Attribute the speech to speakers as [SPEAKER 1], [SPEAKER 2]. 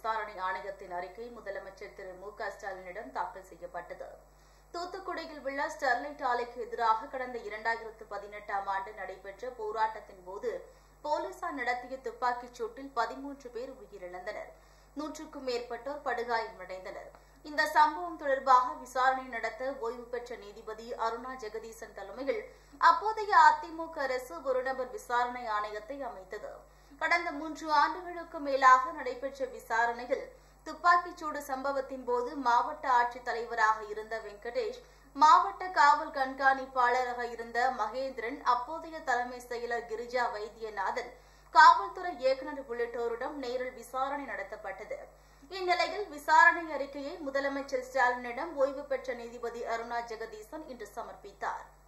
[SPEAKER 1] விசாரணை ஆணையத்தின் அறிக்கை முதலமைச்சர் திரு மு க ஸ்டாலினிடம் தாக்கல் செய்யப்பட்டது தூத்துக்குடியில் உள்ள ஸ்டெர்லைட் ஆலைக்கு எதிராக கடந்த இரண்டாயிரத்து பதினெட்டாம் ஆண்டு நடைபெற்ற போராட்டத்தின் போது போலீசார் நடத்திய துப்பாக்கிச் சூட்டில் பதிமூன்று பேர் உயிரிழந்தனர் நூற்றுக்கும் மேற்பட்டோர் படுகாயமடைந்தனர் இந்த சம்பவம் தொடர்பாக விசாரணை நடத்த ஓய்வு பெற்ற நீதிபதி அருணா ஜெகதீசன் தலைமையில் அப்போதைய அதிமுக அரசு ஒருநபர் விசாரணை ஆணையத்தை அமைத்தது கடந்த மூன்று ஆண்டுகளுக்கு மேலாக நடைபெற்ற விசாரணையில் துப்பாக்கிச்சூடு சம்பவத்தின் போது மாவட்ட ஆட்சித் தலைவராக இருந்த வெங்கடேஷ் மாவட்ட காவல் கண்காணிப்பாளராக இருந்த மகேந்திரன் அப்போதைய தலைமை செயலர் கிரிஜா வைத்தியநாதன் காவல்துறை இயக்குநர் உள்ளிட்டோரிடம் நேரில் விசாரணை நடத்தப்பட்டது இந்நிலையில் விசாரணை அறிக்கையை முதலமைச்சர் ஸ்டாலினிடம் ஓய்வு பெற்ற நீதிபதி அருணா ஜெகதீசன் இன்று சமர்ப்பித்தார்